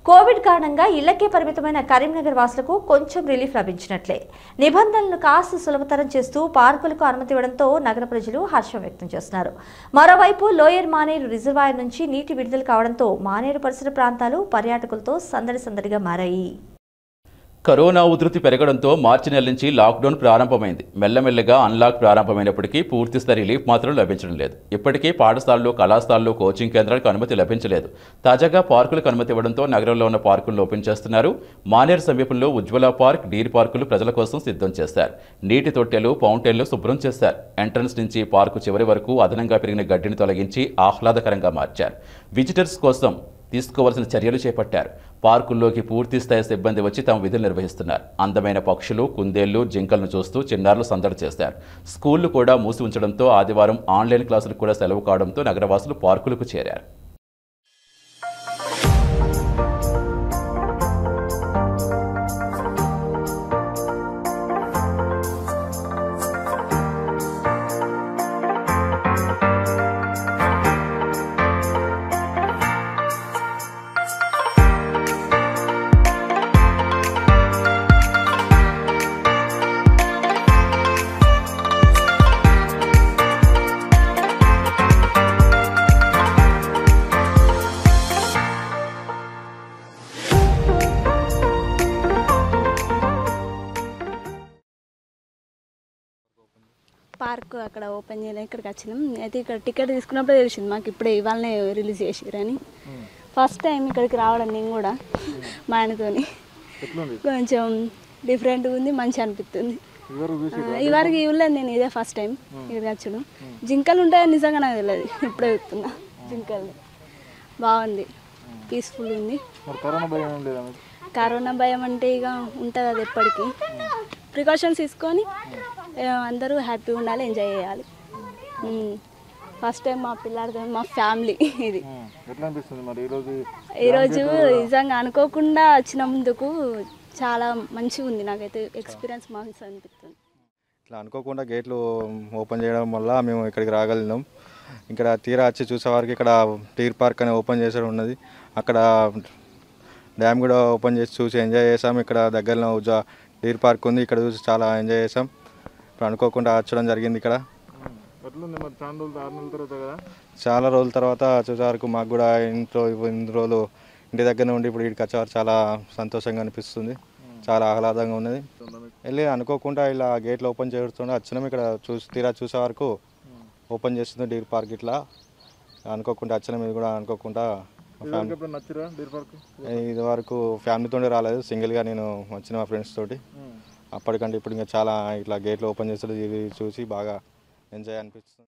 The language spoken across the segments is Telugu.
కోవిడ్ కారణంగా ఇళ్లకే పరిమితమైన కరీంనగర్ వాసులకు కొంచెం రిలీఫ్ లభించినట్లే నిబంధనలను కాస్త సులభతరం చేస్తూ పార్కులకు అనుమతి ఇవ్వడంతో నగర ప్రజలు హర్షం వ్యక్తం చేస్తున్నారు మరోవైపు లోయర్ మానేరు రిజర్వాయర్ నుంచి నీటి విడుదల కావడంతో మానేరు పరిసర ప్రాంతాలు పర్యాటకులతో సందడి సందడిగా మారాయి కరోనా ఉధృతి పెరగడంతో మార్చి నెల నుంచి లాక్డౌన్ ప్రారంభమైంది మెల్లమెల్లగా అన్లాక్ ప్రారంభమైనప్పటికీ పూర్తిస్థాయి రిలీఫ్ మాత్రం లభించడం లేదు ఇప్పటికీ పాఠశాలలు కళాశాలలు కోచింగ్ కేంద్రాలకు అనుమతి లభించలేదు తాజాగా పార్కులకు అనుమతి ఇవ్వడంతో నగరంలో ఉన్న పార్కులను ఓపెన్ చేస్తున్నారు మానేరు సమీపంలో ఉజ్వల పార్క్ డీర్ పార్కులు ప్రజల కోసం సిద్ధం చేశారు నీటి తొట్టెలు ఫౌంటైన్లు శుభ్రం చేశారు ఎంట్రన్స్ నుంచి పార్కు చివరి వరకు అదనంగా పెరిగిన గడ్డిని తొలగించి ఆహ్లాదకరంగా మార్చారు విజిటర్స్ కోసం తీసుకోవాల్సిన చర్యలు చేపట్టారు పార్కుల్లోకి పూర్తి స్థాయి సిబ్బంది వచ్చి తమ విధులు నిర్వహిస్తున్నారు అందమైన పక్షులు కుందేళ్లు జింకలను చూస్తూ చిన్నారులు సందడి చేశారు స్కూళ్లు కూడా మూసి ఉంచడంతో ఆదివారం ఆన్లైన్ క్లాసులకు కూడా సెలవు కావడంతో నగరవాసులు పార్కులకు చేరారు పార్క్ అక్కడ ఓపెన్ చేయలేదు ఇక్కడికి వచ్చినాం అయితే ఇక్కడ టికెట్ తీసుకున్నప్పుడే తెలిసింది మాకు ఇప్పుడే ఇవాళనే రిలీజ్ చేసిరని ఫస్ట్ టైం ఇక్కడికి రావడం నేను కూడా మా ఆయనతోని కొంచెం డిఫరెంట్గా ఉంది మంచి అనిపిస్తుంది ఇవరకు ఇవ్వలేదు నేను ఇదే ఫస్ట్ టైం ఇక్కడికి వచ్చడం జింకలు ఉంటాయని నిజంగా నాకు తెలియదు ఇప్పుడే చెప్తున్నా జింకలు బాగుంది పీస్ఫుల్ ఉంది మరి కరోనా భయం ఏం లేదా మీకు? కరోనా భయం అంటే ఇక ఉంటుంది అది ఎప్పటికీ ప్రికాషన్స్ తీసుకొని ఆ, అందరూ హ్యాపీగా ఉండాలి ఎంజాయ్ చేయాలి ఫస్ట్ టైం మా పిల్లాడితో మా ఫ్యామిలీ ఇది ఉమ్. ఎట్లా అనిపిస్తుంది మరి ఈరోజు ఈరోజు నిజంగా అనుకోకుండా వచ్చినందుకు చాలా మంచిగా ఉంది నాకైతే ఎక్స్పీరియన్స్ మంచి అనిపిస్తుంది ఇట్లా అనుకోకుండా గేట్లు ఓపెన్ చేయడం వల్ల మేము ఇక్కడికి రాగలిగినాం ఇక్కడ తీరా వచ్చి చూసేవారికి ఇక్కడ టీర్ పార్క్ అని ఓపెన్ చేసి ఉన్నది అక్కడ డ్యామ్ కూడా ఓపెన్ చేసి చూసి ఎంజాయ్ చేసాం ఇక్కడ దగ్గరలో ఉజా టీర్ పార్క్ ఉంది ఇక్కడ చూసి చాలా ఎంజాయ్ చేసాం ఇప్పుడు అనుకోకుండా వచ్చడం జరిగింది ఇక్కడ ఉమ్. ఎట్లుంది మరి చాలా రోజులు ఆరు నెలల తర్వాత కదా చాలా రోజుల తర్వాత చూసేవారికి మాకు కూడా ఇంట్లో ఇన్ని రోజులు ఇంటి దగ్గర ఉండి ఇప్పుడు ఇక్కడికి వచ్చేవారు చాలా సంతోషంగా అనిపిస్తుంది చాలా ఆహ్లాదంగా ఉన్నది వెళ్ళి అనుకోకుండా ఇలా గేట్లు ఓపెన్ చేస్తుండే వచ్చినాం ఇక్కడ చూసి తీరా చూసే వరకు ఓపెన్ చేస్తుంది డీర్ పార్క్ ఇట్లా అనుకోకుండా వచ్చినాం ఇది కూడా అనుకోకుండా మా ఇదివరకు ఫ్యామిలీ ఎప్పుడు నచ్చిరా డీర్ పార్క్ ఇది వరకు ఫ్యామిలీతోనే రాలేదు సింగిల్గా నేను వచ్చిన మా ఫ్రెండ్స్ తోటి అప్పటికంటే ఇప్పుడు ఇంకా చాలా ఇట్లా గేట్లు ఓపెన్ చేస్తుంటే ఇది చూసి బాగా ఎంజాయ్ అనిపిస్తుంది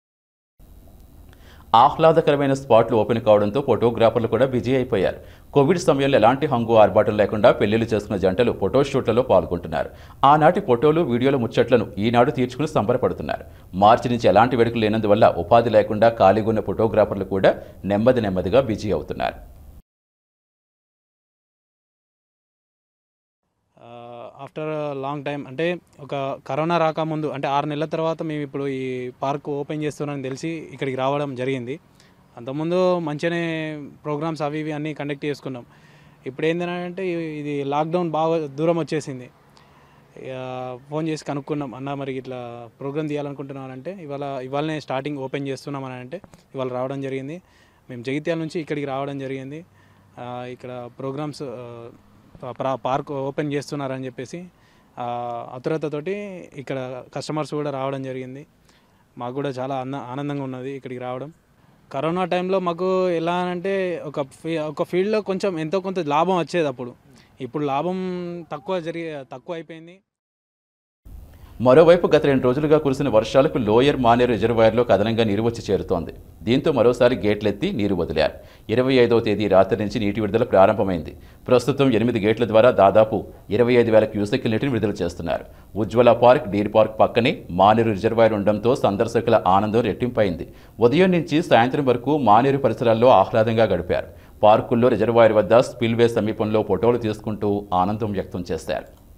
ఆహ్లాదకరమైన స్పాట్లు ఓపెన్ కావడంతో ఫోటోగ్రాఫర్లు కూడా బిజీ అయిపోయారు కోవిడ్ సమయంలో ఎలాంటి హంగు ఆర్భాటం లేకుండా పెళ్లిళ్లు చేసుకున్న జంటలు ఫోటో షూట్లలో పాల్గొంటున్నారు ఆనాటి ఫోటోలు వీడియోల ముచ్చట్లను ఈనాడు తీర్చుకుని సంబరపడుతున్నారు మార్చి నుంచి ఎలాంటి వేడుకలు లేనందువల్ల ఉపాధి లేకుండా ఖాళీగా ఉన్న ఫోటోగ్రాఫర్లు కూడా నెమ్మది నెమ్మదిగా బిజీ అవుతున్నారు ఆఫ్టర్ లాంగ్ టైం అంటే ఒక కరోనా రాకముందు అంటే ఆరు నెలల తర్వాత మేము ఇప్పుడు ఈ పార్క్ ఓపెన్ చేస్తున్నామని తెలిసి ఇక్కడికి రావడం జరిగింది అంతకుముందు మంచిగానే ప్రోగ్రామ్స్ అవి ఇవి అన్నీ కండక్ట్ చేసుకున్నాం ఇప్పుడు ఏంటంటే ఇది లాక్డౌన్ బాగా దూరం వచ్చేసింది ఇక ఫోన్ చేసి కనుక్కున్నాం అన్న మరి ఇట్లా ప్రోగ్రామ్ తీయాలనుకుంటున్నానంటే ఇవాళ ఇవాళనే స్టార్టింగ్ ఓపెన్ చేస్తున్నాం అని అంటే ఇవాళ రావడం జరిగింది మేము జగిత్యాల నుంచి ఇక్కడికి రావడం జరిగింది ఆ, ఇక్కడ ప్రోగ్రామ్స్ పార్క్ ఓపెన్ చేస్తున్నారని చెప్పేసి ఆ, ఆతురతతోటి ఇక్కడ కస్టమర్స్ కూడా రావడం జరిగింది మాకు కూడా చాలా ఆన ఆనందంగా ఉన్నది ఇక్కడికి రావడం కరోనా టైంలో మాకు ఎలా అంటే ఒక ఫీ ఒక ఫీల్డ్లో కొంచెం ఎంతో కొంత లాభం వచ్చేది అప్పుడు ఇప్పుడు లాభం తక్కువ జరిగే తక్కువ అయిపోయింది మరోవైపు గత రెండు రోజులుగా కురిసిన వర్షాలకు లోయర్ మానేరు రిజర్వాయర్లో అదనంగా నీరు వచ్చి చేరుతోంది దీంతో మరోసారి గేట్లెత్తి నీరు వదిలారు ఇరవై ఐదవ తేదీ రాత్రి నుంచి నీటి విడుదల ప్రారంభమైంది ప్రస్తుతం ఎనిమిది గేట్ల ద్వారా దాదాపు ఇరవై ఐదు వేల క్యూసెక్ నీటిని విడుదల చేస్తున్నారు ఉజ్వల పార్క్ డీర్ పార్క్ పక్కనే మానేరు రిజర్వాయర్ ఉండడంతో సందర్శకుల ఆనందం రెట్టింపైంది ఉదయం నుంచి సాయంత్రం వరకు మానేరు పరిసరాల్లో ఆహ్లాదంగా గడిపారు పార్కుల్లో రిజర్వాయర్ వద్ద స్పిల్వే సమీపంలో ఫోటోలు తీసుకుంటూ ఆనందం వ్యక్తం చేశారు